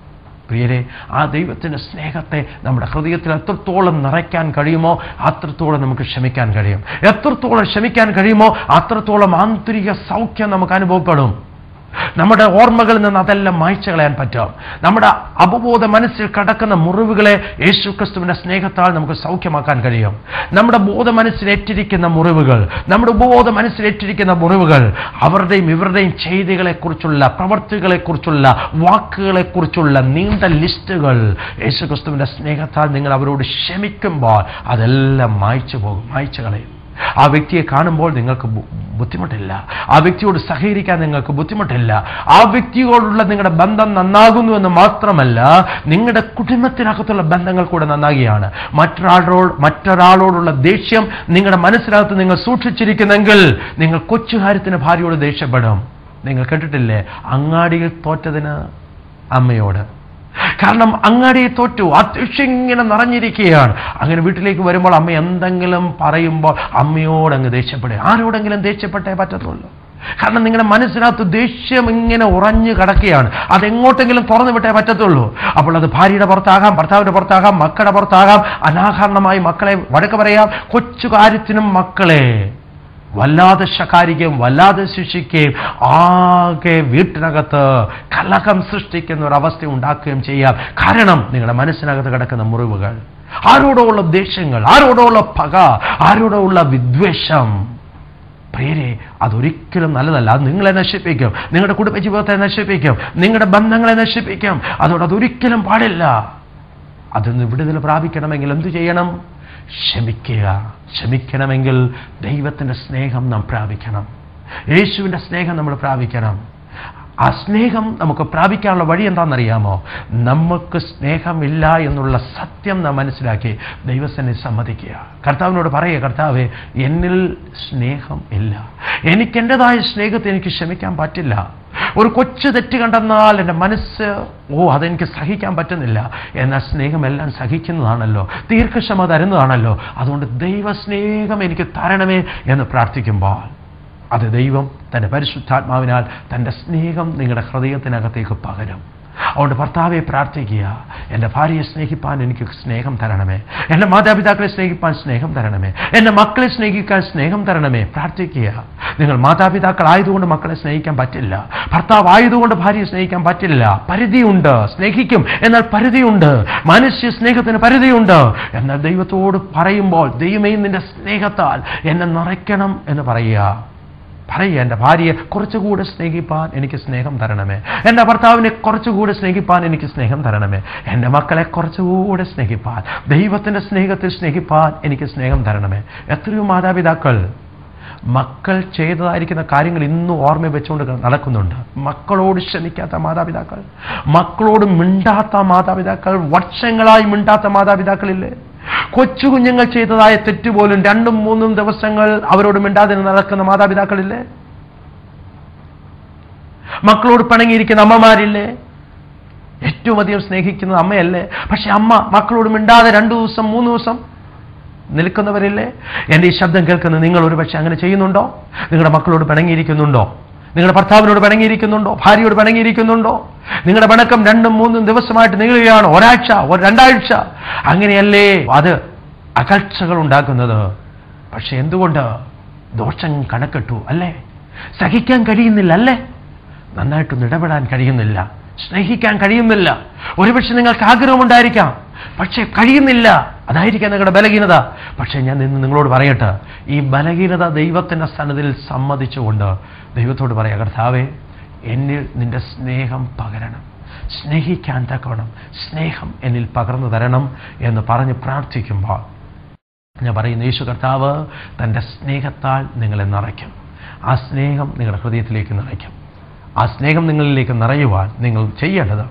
പ്രിയരെ ആ ദൈവത്തിൻ്റെ സ്നേഹത്തെ നമ്മുടെ ഹൃദയത്തിൽ എത്രത്തോളം നിറയ്ക്കാൻ കഴിയുമോ അത്രത്തോളം നമുക്ക് ക്ഷമിക്കാൻ കഴിയും എത്രത്തോളം ക്ഷമിക്കാൻ കഴിയുമോ അത്രത്തോളം ആന്തരിക സൗഖ്യം നമുക്ക് അനുഭവപ്പെടും നമ്മുടെ ഓർമ്മകളിൽ നിന്ന് അതെല്ലാം മായ്ച്ചു കളയാൻ പറ്റും നമ്മുടെ അപബോധ മനസ്സിൽ കിടക്കുന്ന മുറിവുകളെ യേശു ക്രിസ്തുവിന്റെ സ്നേഹത്താൽ നമുക്ക് സൗഖ്യമാക്കാൻ കഴിയും നമ്മുടെ ബോധ മനസ്സിൽ ഏറ്റിരിക്കുന്ന മുറിവുകൾ നമ്മുടെ ഉപബോധ മനസ്സിൽ ഏറ്റിരിക്കുന്ന മുറിവുകൾ അവരുടെയും ഇവരുടെയും ചെയ്തികളെക്കുറിച്ചുള്ള പ്രവർത്തികളെക്കുറിച്ചുള്ള വാക്കുകളെക്കുറിച്ചുള്ള നീണ്ട ലിസ്റ്റുകൾ യേശു ക്രിസ്തുവിന്റെ സ്നേഹത്താൽ നിങ്ങൾ അവരോട് ക്ഷമിക്കുമ്പോൾ അതെല്ലാം മായ്ച്ചു പോകും മായ്ച്ചു കളയും ആ വ്യക്തിയെ കാണുമ്പോൾ നിങ്ങൾക്ക് ബു- ബുദ്ധിമുട്ടില്ല ആ വ്യക്തിയോട് സഹകരിക്കാൻ നിങ്ങൾക്ക് ബുദ്ധിമുട്ടില്ല ആ വ്യക്തിയോടുള്ള നിങ്ങളുടെ ബന്ധം നന്നാകുന്നു എന്ന് മാത്രമല്ല നിങ്ങളുടെ കുടുംബത്തിനകത്തുള്ള ബന്ധങ്ങൾ കൂടെ നന്നാകുകയാണ് മറ്റൊരാളോട് മറ്റൊരാളോടുള്ള ദേഷ്യം നിങ്ങളുടെ മനസ്സിനകത്ത് നിങ്ങൾ സൂക്ഷിച്ചിരിക്കുന്നെങ്കിൽ നിങ്ങൾ കൊച്ചുകാര്യത്തിന് ഭാര്യയോട് ദേഷ്യപ്പെടും നിങ്ങൾ കേട്ടിട്ടില്ലേ അങ്ങാടിയിൽ തോറ്റതിന് അമ്മയോട് കാരണം അങ്ങാടിയെ തോറ്റു ആ ദേഷ്യം ഇങ്ങനെ നിറഞ്ഞിരിക്കുകയാണ് അങ്ങനെ വീട്ടിലേക്ക് വരുമ്പോൾ അമ്മ എന്തെങ്കിലും പറയുമ്പോൾ അമ്മയോട് അങ്ങ് ദേഷ്യപ്പെടുക ആരോടെങ്കിലും ദേഷ്യപ്പെട്ടേ പറ്റത്തുള്ളൂ കാരണം നിങ്ങളുടെ മനസ്സിനകത്ത് ദേഷ്യം ഇങ്ങനെ ഉറഞ്ഞു കിടക്കുകയാണ് അതെങ്ങോട്ടെങ്കിലും തുറന്നു വിട്ടേ പറ്റത്തുള്ളൂ അപ്പോൾ അത് ഭാര്യയുടെ പുറത്താകാം ഭർത്താവിന്റെ പുറത്താകാം മക്കളുടെ പുറത്താകാം അനാകാരണമായി മക്കളെ വഴക്ക് പറയാം കൊച്ചു കാര്യത്തിനും മക്കളെ വല്ലാതെ ശകാരിക്കുകയും വല്ലാതെ ശിക്ഷിക്കുകയും ആകെ വീട്ടിനകത്ത് കലകം സൃഷ്ടിക്കുന്ന ഒരു അവസ്ഥ ഉണ്ടാക്കുകയും ചെയ്യാം കാരണം നിങ്ങളുടെ മനസ്സിനകത്ത് കിടക്കുന്ന മുറിവുകൾ ആരോടോ ഉള്ള ദേഷ്യങ്ങൾ ആരോടോ ഉള്ള പക ആരോടോ ഉള്ള വിദ്വേഷം പ്രിയരെ അതൊരിക്കലും നല്ലതല്ല അത് നിങ്ങളെ നശിപ്പിക്കും നിങ്ങളുടെ കുടുംബജീവിതത്തെ നശിപ്പിക്കും നിങ്ങളുടെ ബന്ധങ്ങളെ നശിപ്പിക്കും അതോട് അതൊരിക്കലും പാടില്ല അതിൽ നിന്ന് വിടുതൽ പ്രാപിക്കണമെങ്കിൽ എന്തു ചെയ്യണം ക്ഷമിക്കുക ക്ഷമിക്കണമെങ്കിൽ ദൈവത്തിൻ്റെ സ്നേഹം നാം പ്രാപിക്കണം യേശുവിൻ്റെ സ്നേഹം നമ്മൾ പ്രാപിക്കണം ആ സ്നേഹം നമുക്ക് പ്രാപിക്കാനുള്ള വഴി എന്താണെന്നറിയാമോ നമുക്ക് സ്നേഹമില്ല എന്നുള്ള സത്യം നാം മനസ്സിലാക്കി ദൈവസനെ സമ്മതിക്കുക കർത്താവിനോട് പറയുക കർത്താവെ എന്നിൽ സ്നേഹം ഇല്ല എനിക്ക് എൻ്റെതായ സ്നേഹത്തെ എനിക്ക് ക്ഷമിക്കാൻ പറ്റില്ല ഒരു കൊച്ചു തെറ്റ് കണ്ടെന്നാൽ എൻ്റെ മനസ്സ് ഓ അതെനിക്ക് സഹിക്കാൻ പറ്റുന്നില്ല എന്നാൽ സ്നേഹമെല്ലാം സഹിക്കുന്നതാണല്ലോ ദീർഘക്ഷമ തരുന്നതാണല്ലോ അതുകൊണ്ട് ദൈവസ്നേഹം എനിക്ക് തരണമേ എന്ന് പ്രാർത്ഥിക്കുമ്പോൾ അത് ദൈവം തൻ്റെ പരിശുദ്ധാത്മാവിനാൽ തൻ്റെ സ്നേഹം നിങ്ങളുടെ ഹൃദയത്തിനകത്തേക്ക് പകരും അതുകൊണ്ട് ഭർത്താവെ പ്രാർത്ഥിക്കുക എൻ്റെ ഭാര്യയെ സ്നേഹിപ്പാൻ എനിക്ക് സ്നേഹം തരണമേ എൻ്റെ മാതാപിതാക്കളെ സ്നേഹിപ്പാൻ സ്നേഹം തരണമേ എൻ്റെ മക്കളെ സ്നേഹിക്കാൻ സ്നേഹം തരണമേ പ്രാർത്ഥിക്കുക നിങ്ങൾ മാതാപിതാക്കളായതുകൊണ്ട് മക്കളെ സ്നേഹിക്കാൻ പറ്റില്ല ഭർത്താവ് ആയതുകൊണ്ട് ഭാര്യയെ സ്നേഹിക്കാൻ പറ്റില്ല പരിധിയുണ്ട് സ്നേഹിക്കും എന്നാൽ പരിധിയുണ്ട് മനുഷ്യ സ്നേഹത്തിന് പരിധിയുണ്ട് എന്നാൽ ദൈവത്തോട് പറയുമ്പോൾ ദൈവമേ നിന്റെ സ്നേഹത്താൽ എന്നെ നിറയ്ക്കണം എന്ന് പറയുക പറയുക എൻ്റെ ഭാര്യയെ കുറച്ചുകൂടെ സ്നേഹിപ്പാൻ എനിക്ക് സ്നേഹം തരണമേ എൻ്റെ ഭർത്താവിനെ കുറച്ചുകൂടെ സ്നേഹിപ്പാൻ എനിക്ക് സ്നേഹം തരണമേ എൻ്റെ മക്കളെ കുറച്ചുകൂടെ സ്നേഹിപ്പാൻ ദൈവത്തിൻ്റെ സ്നേഹത്തിൽ സ്നേഹിപ്പാൻ എനിക്ക് സ്നേഹം തരണമേ എത്രയോ മാതാപിതാക്കൾ മക്കൾ ചെയ്തതായിരിക്കുന്ന കാര്യങ്ങൾ ഇന്നും ഓർമ്മ വെച്ചുകൊണ്ട് നടക്കുന്നുണ്ട് മക്കളോട് ക്ഷമിക്കാത്ത മാതാപിതാക്കൾ മക്കളോട് മിണ്ടാത്ത മാതാപിതാക്കൾ വർഷങ്ങളായി മിണ്ടാത്ത മാതാപിതാക്കളില്ലേ കൊച്ചു കുഞ്ഞുങ്ങൾ ചെയ്തതായ തെറ്റ് പോലും രണ്ടും മൂന്നും ദിവസങ്ങൾ അവരോട് മിണ്ടാതെ നടക്കുന്ന മാതാപിതാക്കളില്ലേ മക്കളോട് പിണങ്ങിയിരിക്കുന്ന അമ്മമാരില്ലേ ഏറ്റവും അധികം സ്നേഹിക്കുന്നത് അമ്മയല്ലേ പക്ഷെ അമ്മ മക്കളോട് മിണ്ടാതെ രണ്ടു ദിവസം മൂന്ന് ദിവസം നിൽക്കുന്നവരില്ലേ എൻ്റെ ഈ ശബ്ദം കേൾക്കുന്ന നിങ്ങൾ ഒരു പക്ഷെ അങ്ങനെ ചെയ്യുന്നുണ്ടോ നിങ്ങളുടെ മക്കളോട് പിണങ്ങിയിരിക്കുന്നുണ്ടോ നിങ്ങളുടെ ഭർത്താവിനോട് പിണങ്ങിയിരിക്കുന്നുണ്ടോ ഭാര്യയോട് പിണങ്ങിയിരിക്കുന്നുണ്ടോ നിങ്ങളുടെ പിണക്കം രണ്ടും മൂന്നും ദിവസമായിട്ട് നീളുകയാണ് ഒരാഴ്ച ഒരു രണ്ടാഴ്ച അങ്ങനെയല്ലേ അത് അകൽച്ചകൾ ഉണ്ടാക്കുന്നത് പക്ഷെ എന്തുകൊണ്ട് ദോഷം കണക്കിട്ടു അല്ലേ സഹിക്കാൻ കഴിയുന്നില്ല അല്ലേ നന്നായിട്ടൊന്നും ഇടപെടാൻ കഴിയുന്നില്ല സ്നേഹിക്കാൻ കഴിയുന്നില്ല ഒരുപക്ഷെ നിങ്ങൾക്ക് ആഗ്രഹമുണ്ടായിരിക്കാം പക്ഷേ കഴിയുന്നില്ല അതായിരിക്കാം നിങ്ങളുടെ ബലഹീനത പക്ഷേ ഞാൻ ഇന്ന് നിങ്ങളോട് പറയട്ടെ ഈ ബലഹീനത ദൈവത്തിൻ്റെ സന്നദ്ധിയിൽ സമ്മതിച്ചുകൊണ്ട് ദൈവത്തോട് പറയാം കർത്താവേ എന്നിൽ നിന്റെ സ്നേഹം പകരണം സ്നേഹിക്കാൻ തക്കവണ്ണം സ്നേഹം എന്നിൽ പകർന്നു തരണം എന്ന് പറഞ്ഞ് പ്രാർത്ഥിക്കുമ്പോൾ ഞാൻ പറയുന്ന യേശു കർത്താവ് തൻ്റെ സ്നേഹത്താൽ നിങ്ങളെ നിറയ്ക്കും ആ സ്നേഹം നിങ്ങളുടെ ഹൃദയത്തിലേക്ക് നിറയ്ക്കും ആ സ്നേഹം നിങ്ങളിലേക്ക് നിറയുവാൻ നിങ്ങൾ ചെയ്യേണ്ടത്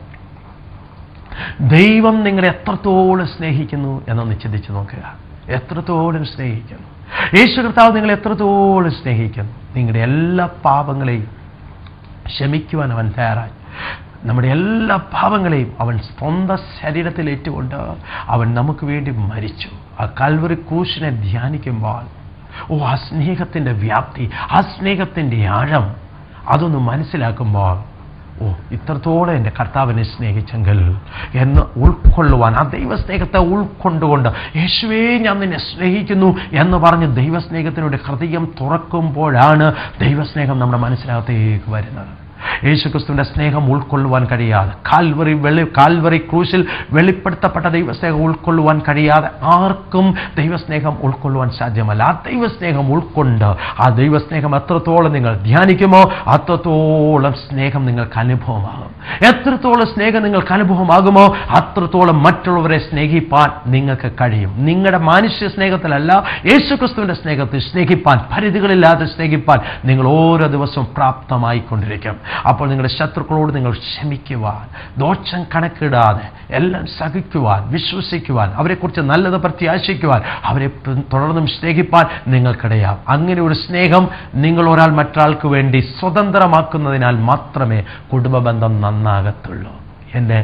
ദൈവം നിങ്ങളെ എത്രത്തോളം സ്നേഹിക്കുന്നു എന്നൊന്ന് ചിന്തിച്ചു നോക്കുക എത്രത്തോളം സ്നേഹിക്കുന്നു യേശു കർത്താവ് നിങ്ങളെ എത്രത്തോളം സ്നേഹിക്കുന്നു നിങ്ങളുടെ എല്ലാ പാപങ്ങളെയും ക്ഷമിക്കുവാൻ അവൻ തയ്യാറായി നമ്മുടെ എല്ലാ പാപങ്ങളെയും അവൻ സ്വന്തം ശരീരത്തിൽ ഏറ്റുകൊണ്ട് അവൻ നമുക്ക് വേണ്ടി മരിച്ചു ആ കൽവറി ക്രൂശിനെ ധ്യാനിക്കുമ്പോൾ ഓ ആ സ്നേഹത്തിൻ്റെ വ്യാപ്തി ആ സ്നേഹത്തിൻ്റെ ആഴം അതൊന്ന് മനസ്സിലാക്കുമ്പോൾ ഓ ഇത്രത്തോളം എൻ്റെ കർത്താവിനെ സ്നേഹിച്ചെങ്കിൽ എന്ന് ഉൾക്കൊള്ളുവാൻ ആ ദൈവസ്നേഹത്തെ ഉൾക്കൊണ്ടുകൊണ്ട് യേശുവേ ഞാൻ നിന്നെ സ്നേഹിക്കുന്നു എന്ന് പറഞ്ഞ് ദൈവസ്നേഹത്തിനോട് ഹൃദയം തുറക്കുമ്പോഴാണ് ദൈവസ്നേഹം നമ്മുടെ മനസ്സിനകത്തേക്ക് വരുന്നത് യേശുക്രിസ്തുവിന്റെ സ്നേഹം ഉൾക്കൊള്ളുവാൻ കഴിയാതെ കാൽവറി വെളി കാൽവറി ക്രൂശിൽ വെളിപ്പെടുത്തപ്പെട്ട ദൈവസ്നേഹം ഉൾക്കൊള്ളുവാൻ കഴിയാതെ ആർക്കും ദൈവസ്നേഹം ഉൾക്കൊള്ളുവാൻ സാധ്യമല്ല ആ ദൈവസ്നേഹം ഉൾക്കൊണ്ട് ആ ദൈവസ്നേഹം എത്രത്തോളം നിങ്ങൾ ധ്യാനിക്കുമോ അത്രത്തോളം സ്നേഹം നിങ്ങൾക്ക് അനുഭവമാകും എത്രത്തോളം സ്നേഹം നിങ്ങൾക്ക് അനുഭവമാകുമോ അത്രത്തോളം മറ്റുള്ളവരെ സ്നേഹിപ്പാൻ നിങ്ങൾക്ക് കഴിയും നിങ്ങളുടെ മാനുഷ്യ സ്നേഹത്തിലല്ല യേശുക്രിസ്തുവിന്റെ സ്നേഹത്തിൽ സ്നേഹിപ്പാൻ പരിധികളില്ലാതെ സ്നേഹിപ്പാൻ നിങ്ങൾ ഓരോ ദിവസവും പ്രാപ്തമായിക്കൊണ്ടിരിക്കും അപ്പോൾ നിങ്ങളുടെ ശത്രുക്കളോട് നിങ്ങൾ ക്ഷമിക്കുവാൻ ദോഷം കണക്കിടാതെ എല്ലാം സഹിക്കുവാൻ വിശ്വസിക്കുവാൻ അവരെക്കുറിച്ച് നല്ലത് പ്രത്യാശിക്കുവാൻ അവരെ പ്- തുടർന്നും സ്നേഹിപ്പാൻ നിങ്ങൾക്കിടയാം അങ്ങനെ ഒരു സ്നേഹം നിങ്ങൾ ഒരാൾ മറ്റൊരാൾക്ക് വേണ്ടി സ്വതന്ത്രമാക്കുന്നതിനാൽ മാത്രമേ കുടുംബ ബന്ധം നന്നാകത്തുള്ളൂ എൻ്റെ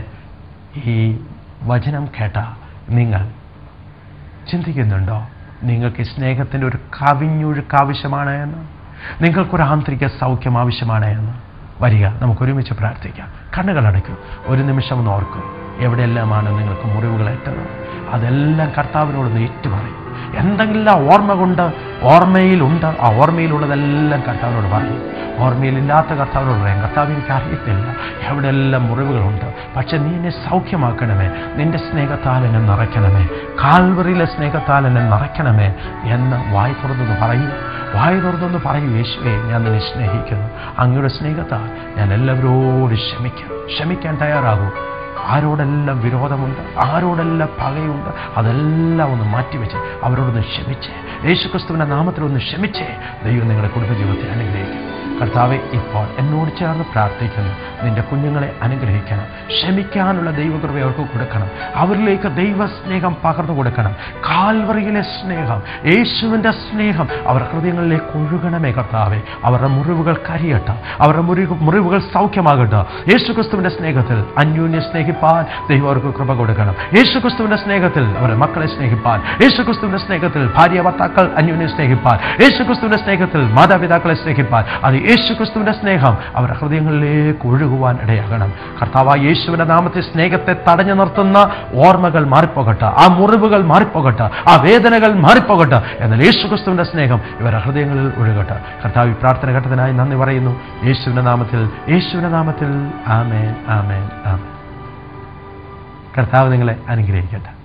ഈ വചനം കേട്ട നിങ്ങൾ ചിന്തിക്കുന്നുണ്ടോ നിങ്ങൾക്ക് ഈ സ്നേഹത്തിൻ്റെ ഒരു കവിഞ്ഞൊഴുക്ക് ആവശ്യമാണ് എന്ന് നിങ്ങൾക്കൊരു ആന്തരിക സൗഖ്യം ആവശ്യമാണ് എന്ന് വരിക നമുക്ക് ഒരുമിച്ച് പ്രാർത്ഥിക്കാം കണ്ണുകൾ അടയ്ക്കും ഒരു നിമിഷം ഒന്ന് ഓർക്കും എവിടെയെല്ലാമാണ് നിങ്ങൾക്ക് മുറിവുകളേറ്റത് അതെല്ലാം കർത്താവിനോടൊന്ന് ഏറ്റുപറയും എന്തെങ്കിലും ഓർമ്മ കൊണ്ട് ഓർമ്മയിലുണ്ട് ആ ഓർമ്മയിലുള്ളതെല്ലാം കർത്താവിനോട് പറയും ഓർമ്മയിലില്ലാത്ത കർത്താവിനോട് പറയും കർത്താവ് എനിക്ക് അറിയത്തില്ല എവിടെയെല്ലാം മുറിവുകളുണ്ട് പക്ഷെ നീ എന്നെ സൗഖ്യമാക്കണമേ നിന്റെ സ്നേഹത്താൽ എന്നെ നിറയ്ക്കണമേ കാൽവറിയിലെ സ്നേഹത്താൽ എന്നെ നിറയ്ക്കണമേ എന്ന് വായി തുറന്നൊന്ന് പറയൂ വായി തുറന്നൊന്ന് പറയൂ യേശുവേ ഞാൻ നിന്നെ സ്നേഹിക്കുന്നു അങ്ങയുടെ സ്നേഹത്താൽ ഞാൻ എല്ലാവരോടും ക്ഷമിക്കാം ക്ഷമിക്കാൻ തയ്യാറാകൂ ആരോടെല്ലാം വിരോധമുണ്ട് ആരോടെല്ലാം പകയുണ്ട് അതെല്ലാം ഒന്ന് മാറ്റിവെച്ച് അവരോടൊന്ന് ക്ഷമിച്ചേ യേശുക്രിസ്തുവിൻ്റെ നാമത്തിൽ ഒന്ന് ക്ഷമിച്ചേ ദൈവം നിങ്ങളുടെ കുടുംബജീവിതത്തെ അനുഗ്രഹിക്കും കർത്താവെ ഇപ്പോൾ എന്നോട് ചേർന്ന് പ്രാർത്ഥിക്കുന്നു നിന്റെ കുഞ്ഞുങ്ങളെ അനുഗ്രഹിക്കണം ക്ഷമിക്കാനുള്ള ദൈവകൃപ അവർക്ക് കൊടുക്കണം അവരിലേക്ക് ദൈവസ്നേഹം പകർന്നു കൊടുക്കണം കാൽവറിയിലെ സ്നേഹം യേശുവിൻ്റെ സ്നേഹം അവർ ഹൃദയങ്ങളിലേക്ക് ഒഴുകണമേ കർത്താവെ അവരുടെ മുറിവുകൾ കരിയട്ടെ അവരുടെ മുറിവ് മുറിവുകൾ സൗഖ്യമാകട്ടെ യേശുക്രിസ്തുവിൻ്റെ സ്നേഹത്തിൽ അന്യോന്യം സ്നേഹിപ്പാൻ ദൈവം അവർക്ക് കൃപ കൊടുക്കണം യേശുക്രിസ്തുവിൻ്റെ സ്നേഹത്തിൽ അവരുടെ മക്കളെ സ്നേഹിപ്പാൻ യേശുക്രിസ്തുവിൻ്റെ സ്നേഹത്തിൽ ഭാര്യ ഭർത്താക്കൾ അന്യോന്യം സ്നേഹിപ്പാൻ യേശുക്രിസ്തുവിൻ്റെ സ്നേഹത്തിൽ മാതാപിതാക്കളെ സ്നേഹിപ്പാൻ അത് യേശുക്രിസ്തുവിൻ്റെ സ്നേഹം അവരുടെ ഹൃദയങ്ങളിലേക്ക് ഒഴുകുവാൻ ഇടയാകണം കർത്താവായ യേശുവിൻ്റെ നാമത്തിൽ സ്നേഹത്തെ തടഞ്ഞു നിർത്തുന്ന ഓർമ്മകൾ മാറിപ്പോകട്ടെ ആ മുറിവുകൾ മാറിപ്പോകട്ടെ ആ വേദനകൾ മാറിപ്പോകട്ടെ എന്നാൽ യേശുക്രിസ്തുവിൻ്റെ സ്നേഹം ഇവരുടെ ഹൃദയങ്ങളിൽ ഒഴുകട്ടെ കർത്താവ് ഈ പ്രാർത്ഥന ഘട്ടത്തിനായി നന്ദി പറയുന്നു യേശുവിൻ്റെ നാമത്തിൽ യേശുവിൻ്റെ നാമത്തിൽ ആമേൻ ആമേൻ ആമേൻ കർത്താവ് നിങ്ങളെ അനുഗ്രഹിക്കട്ടെ